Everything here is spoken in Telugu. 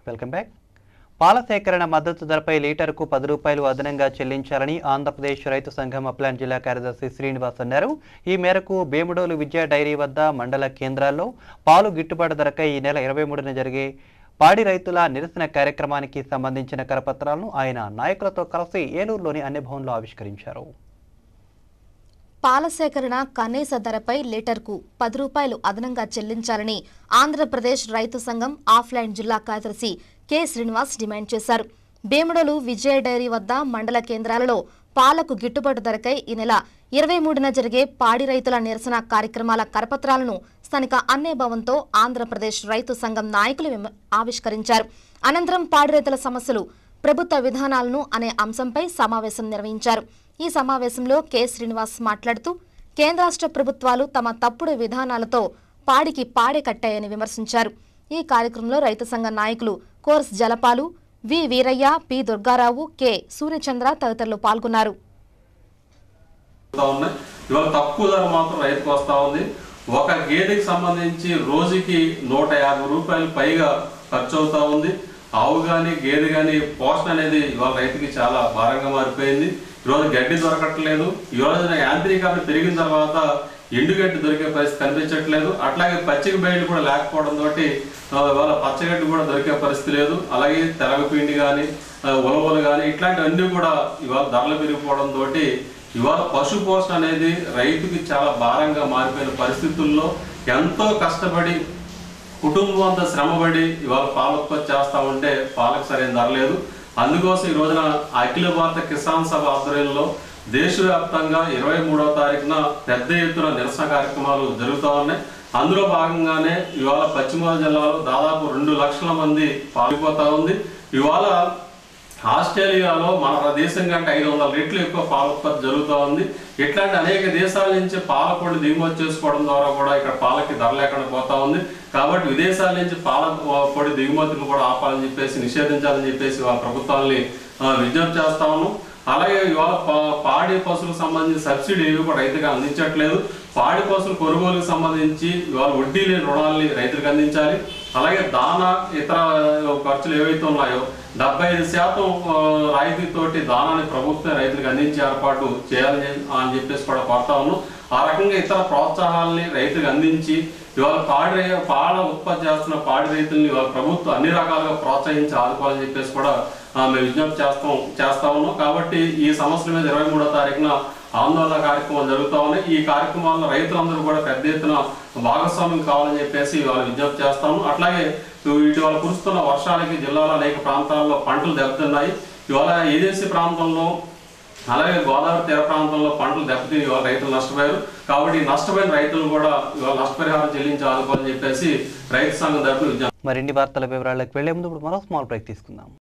వెల్కమ్ బ్యాక్ పాల సేకరణ మద్దతు ధరపై లీటర్కు పది రూపాయలు అదనంగా చెల్లించాలని ఆంధ్రప్రదేశ్ రైతు సంఘం అప్లాన్ జిల్లా కార్యదర్శి శ్రీనివాస్ అన్నారు ఈ మేరకు భీముడోలు విద్యా డైరీ వద్ద మండల కేంద్రాల్లో పాలు గిట్టుబాటు ధరకై ఈ నెల ఇరవై మూడున జరిగే పాడి రైతుల నిరసన కార్యక్రమానికి సంబంధించిన కరపత్రాలను ఆయన నాయకులతో కలిసి ఏలూరులోని అన్ని భవన్లో ఆవిష్కరించారు పాల సేకరణ కనీస ధరపై లీటర్కు పది రూపాయలు అదనంగా చెల్లించాలని ఆంధ్రప్రదేశ్ రైతు సంఘం ఆఫ్లైన్ జిల్లా కార్యదర్శి కె శ్రీనివాస్ డిమాండ్ చేశారు భీముడలు విజయ డైరీ వద్ద మండల కేంద్రాలలో పాలకు గిట్టుబాటు ధరకై ఈ నెల ఇరవై మూడున జరిగే పాడి రైతుల నిరసన కార్యక్రమాల కరపత్రాలను స్థానిక అన్నే భవన్తో ఆంధ్రప్రదేశ్ రైతు సంఘం నాయకులు విమ- ఆవిష్కరించారు అనంతరం పాడి రైతుల సమస్యలు ప్రభుత్వ విధానాలను అనే అంశంపై సమావేశం నిర్వహించారు ఈ సమావేశంలో కె శ్రీనివాస్ మాట్లాడుతూ కేంద్ర రాష్ట్ర ప్రభుత్వాలు తమ తప్పుడు విధానాలతో పాడికి పాడే కట్టాయని విమర్శించారు ఈ కార్యక్రమంలో రైతు సంఘ నాయకులు కోర్స్ జలపాలు V Veeraiah P Durgarao K Suryachandra తదితరులు పాల్గొన్నారు వస్తా ఉన్నాయి ఇవాళ తక్కువ ధర మాత్రం రైతుకు వస్తా ఉంది ఒక గేదెకి సంబంధించి రోజుకి నూట యాభై రూపాయలు పైగా ఖర్చు అవుతా ఉంది ఆవు కానీ గేదె కానీ పోషణ అనేది ఇవాళ రైతుకి చాలా భారంగా మారిపోయింది ఈరోజు గడ్డి దొరకట్లేదు ఈ రోజున యాంత్రీకరణ పెరిగిన తర్వాత ఎండుగడ్డి దొరికే పరిస్థితి కనిపించట్లేదు అట్లాగే పచ్చిక బయలు కూడా లేకపోవడం తోటి ఆ, ఇవాళ పచ్చగడ్డి కూడా దొరికే పరిస్థితి లేదు అలాగే తెలగపిండి కానీ ఉలవలు కానీ ఇట్లాంటివన్నీ కూడా ఇవాళ ధరలు పెరిగిపోవడం తోటి ఇవాళ పశు పోషణ అనేది రైతుకి చాలా భారంగా మారిపోయిన పరిస్థితుల్లో ఎంతో కష్టపడి కుటుంబం అంతా శ్రమపడి ఇవాళ పాల ఉత్పత్తి చేస్తా ఉంటే పాలకు సరైన ధర లేదు అందుకోసం ఈ రోజున అఖిల భారత కిసాన్ సభ ఆధ్వర్యంలో దేశవ్యాప్తంగా ఇరవై మూడవ తారీఖున పెద్ద ఎత్తున నిరసన కార్యక్రమాలు జరుగుతూ ఉన్నాయి అందులో భాగంగానే ఇవాళ పశ్చిమ గోదావరి జిల్లాలో దాదాపు రెండు లక్షల మంది పాల్గొతా ఉంది ఇవాళ ఆస్ట్రేలియాలో మన దేశం కంటే ఐదు వందల రెట్లు ఎక్కువ పాల ఉత్పత్తి జరుగుతూ ఉంది ఇట్లాంటి అనేక దేశాల నుంచి పాల పొడి దిగుమతి చేసుకోవడం ద్వారా కూడా ఇక్కడ పాలకి ధర లేకుండా పోతా ఉంది కాబట్టి విదేశాల నుంచి పాల పొడి దిగుమతులు కూడా ఆపాలని చెప్పేసి నిషేధించాలని చెప్పేసి వాళ్ళ ప్రభుత్వాన్ని ఆ, విజ్ఞప్తి చేస్తా ఉన్నాం అలాగే ఇవాళ పా- పాడి పశువులకు సంబంధించి సబ్సిడీ ఏవి కూడా రైతుకు అందించట్లేదు పాడి పశువుల కొనుగోలుకు సంబంధించి ఇవాళ వడ్డీ లేని రుణాలని రైతులకు అందించాలి అలాగే దానా ఇతర ఖర్చులు ఏవైతే ఉన్నాయో డెబ్బై ఐదు శాతం ఆ, రాయితీతోటి దానాన్ని ప్రభుత్వం రైతులకు అందించే ఏర్పాటు చేయాలని చెప్పి- అని చెప్పేసి కూడా కోరుతా ఉన్నాం ఆ రకంగా ఇతర ప్రోత్సాహాలని రైతులకు అందించి ఇవాళ పాడి రై- పాల ఉత్పత్తి చేస్తున్న పాడి రైతుల్ని ఇవాళ ప్రభుత్వం అన్ని రకాలుగా ప్రోత్సహించి ఆదుకోవాలని చెప్పేసి కూడా ఆ, మేము విజ్ఞప్తి చేస్తాం చేస్తా ఉన్నాం కాబట్టి ఈ సమస్యల మీద ఇరవై మూడో తారీఖున ఆందోళన కార్యక్రమాలు జరుగుతూ ఉన్నాయి ఈ కార్యక్రమాల్లో రైతులందరూ కూడా పెద్ద ఎత్తున భాగస్వామ్యం కావాలని చెప్పేసి ఇవాళ విజ్ఞప్తి చేస్తాము అట్లాగే ఇటీవల కురుస్తున్న వర్షాలకి జిల్లాలో అనేక ప్రాంతాల్లో పంటలు దెబ్బతిన్నాయి ఇవాళ ఏదేసి ప్రాంతంలో అలాగే గోదావరి తీర ప్రాంతంలో పంటలు దెబ్బతిని ఇవాళ రైతులు నష్టపోయారు కాబట్టి ఈ నష్టపోయిన రైతులు కూడా ఇవాళ నష్టపరిహారం చెల్లించి ఆదుకోవాలని చెప్పేసి రైతు సంఘం తరఫున విజ్ఞప్తి మరిన్ని వార్తల వివరాలకు వెళ్లే ముందు ఇప్పుడు మరో స్మాల్ బ్రేక్ తీసుకుందాం